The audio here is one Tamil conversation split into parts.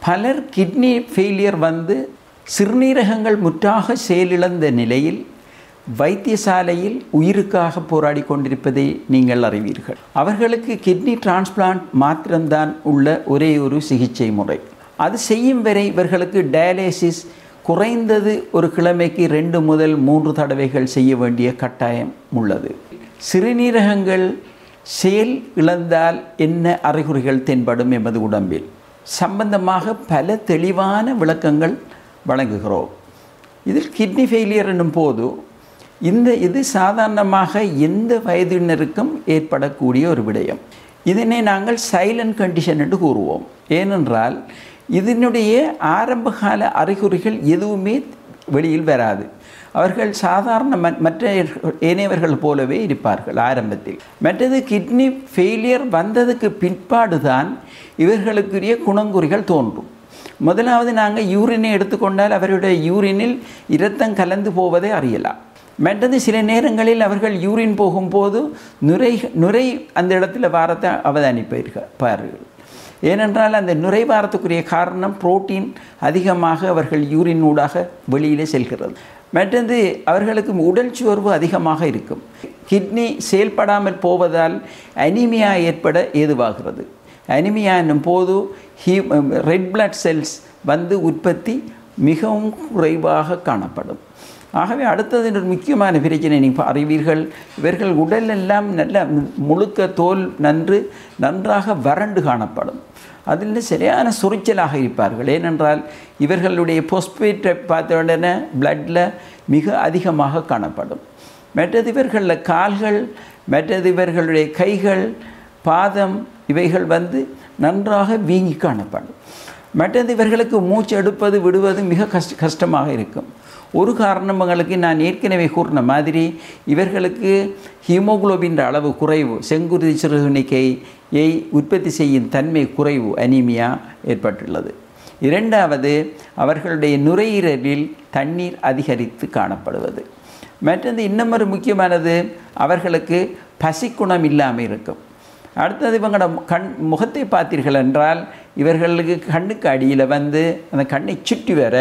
பலர் கிட்னி ஃபெயிலியர் வந்து சிறுநீரகங்கள் முற்றாக செயலிழந்த நிலையில் வைத்தியசாலையில் உயிருக்காக போராடி கொண்டிருப்பதை நீங்கள் அறிவீர்கள் அவர்களுக்கு கிட்னி டிரான்ஸ்பிளான்ட் மாத்திரம்தான் உள்ள ஒரே ஒரு சிகிச்சை முறை அது செய்யும் வரை இவர்களுக்கு டயாலிசிஸ் குறைந்தது ஒரு கிழமைக்கு ரெண்டு முதல் மூன்று தடவைகள் செய்ய வேண்டிய கட்டாயம் உள்ளது சிறுநீரகங்கள் செயல் இழந்தால் என்ன அறிகுறிகள் தென்படும் எமது உடம்பில் சம்பந்தமாக பல தெளிவான விளக்கங்கள் வழங்குகிறோம் இதில் கிட்னி ஃபெயிலியர் என்னும் போது இந்த இது சாதாரணமாக எந்த வயதினருக்கும் ஏற்படக்கூடிய ஒரு விடயம் இதனை நாங்கள் சைலண்ட் கண்டிஷன் என்று கூறுவோம் ஏனென்றால் இதனுடைய ஆரம்பகால அறிகுறிகள் எதுவுமே வெளியில் வராது அவர்கள் சாதாரண மற்ற ஏனையவர்கள் போலவே இருப்பார்கள் ஆரம்பத்தில் மற்றது கிட்னி ஃபெயிலியர் வந்ததுக்கு பிற்பாடு தான் இவர்களுக்குரிய குணங்குறிகள் தோன்றும் முதலாவது நாங்கள் யூரினை எடுத்துக்கொண்டால் அவருடைய யூரினில் இரத்தம் கலந்து போவதை அறியலாம் மற்றது சில நேரங்களில் அவர்கள் யூரின் போகும்போது நுரை நுரை அந்த இடத்துல வாரத்தை அவதானிப்பீர்கள் பாருங்கள் ஏனென்றால் அந்த நுரை வாரத்துக்குரிய காரணம் புரோட்டீன் அதிகமாக அவர்கள் யூரின் ஊடாக வெளியிலே செல்கிறது மற்றது அவர்களுக்கு உடல் சோர்வு அதிகமாக இருக்கும் கிட்னி செயல்படாமல் போவதால் அனிமியா ஏற்பட ஏதுவாகிறது அனிமியா என்னும் போது ஹீ ரெட் பிளட் செல்ஸ் வந்து உற்பத்தி மிகவும் குறைவாக காணப்படும் ஆகவே அடுத்தது ஒரு முக்கியமான பிரச்சனை நீங்கள் அறிவீர்கள் இவர்கள் உடல் எல்லாம் நல்ல முழுக்க தோல் நன்று நன்றாக வறண்டு காணப்படும் அதில் சரியான சுரிச்சலாக இருப்பார்கள் ஏனென்றால் இவர்களுடைய பொஸ்பேட்டை பார்த்த உடனே பிளட்டில் மிக அதிகமாக காணப்படும் மற்றது இவர்களில் கால்கள் மற்றது இவர்களுடைய கைகள் பாதம் இவைகள் வந்து நன்றாக வீங்கி காணப்படும் மற்றது இவர்களுக்கு மூச்சு எடுப்பது விடுவது மிக கஷ்ட கஷ்டமாக இருக்கும் ஒரு காரணங்களுக்கு நான் ஏற்கனவே கூறின மாதிரி இவர்களுக்கு ஹீமோகுளோபின் அளவு குறைவு செங்குருதி சிறுகுணிக்கையை உற்பத்தி செய்யும் தன்மை குறைவு அனீமியா ஏற்பட்டுள்ளது இரண்டாவது அவர்களுடைய நுரையீரலில் தண்ணீர் அதிகரித்து காணப்படுவது மற்றது இன்னும் ஒரு முக்கியமானது அவர்களுக்கு பசிக்குணம் இல்லாமல் இருக்கும் அடுத்தது இவங்களோட கண் முகத்தை பார்த்தீர்கள் என்றால் இவர்களுக்கு கண்ணுக்கு அடியில் வந்து அந்த கண்ணை சுற்றி வர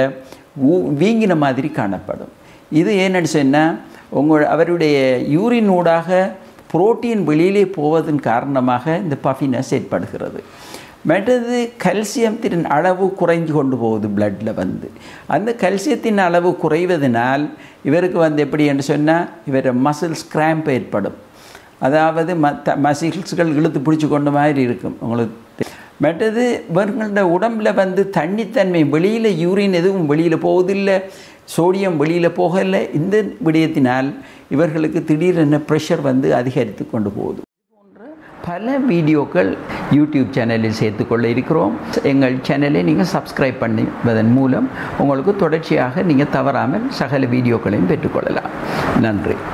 வீங்கின மாதிரி காணப்படும் இது ஏன்னு சொன்னால் உங்கள் அவருடைய யூரின் ஊடாக புரோட்டீன் வெளியிலே போவதன் காரணமாக இந்த பஃபினஸ் ஏற்படுகிறது மற்றது கல்சியத்தின் அளவு குறைஞ்சு கொண்டு போகுது பிளட்டில் வந்து அந்த கல்சியத்தின் அளவு குறைவதனால் இவருக்கு வந்து எப்படி என்று சொன்னால் இவர் மசில்ஸ் கிராம்ப் ஏற்படும் அதாவது மற்ற மசில்ஸ்கள் இழுத்து பிடிச்சி கொண்ட மாதிரி இருக்கும் உங்களுக்கு மற்றது இவர்களோட உடம்பில் வந்து தண்ணித்தன்மை வெளியில் யூரின் எதுவும் வெளியில் போவதில்லை சோடியம் வெளியில் போகலை இந்த விடயத்தினால் இவர்களுக்கு திடீரென ப்ரெஷர் வந்து அதிகரித்து கொண்டு போகுது போன்ற பல வீடியோக்கள் யூடியூப் சேனலில் சேர்த்துக்கொள்ள இருக்கிறோம் எங்கள் சேனலை நீங்கள் சப்ஸ்கிரைப் பண்ணுவதன் மூலம் உங்களுக்கு தொடர்ச்சியாக நீங்கள் தவறாமல் சகல வீடியோக்களையும் பெற்றுக்கொள்ளலாம் நன்றி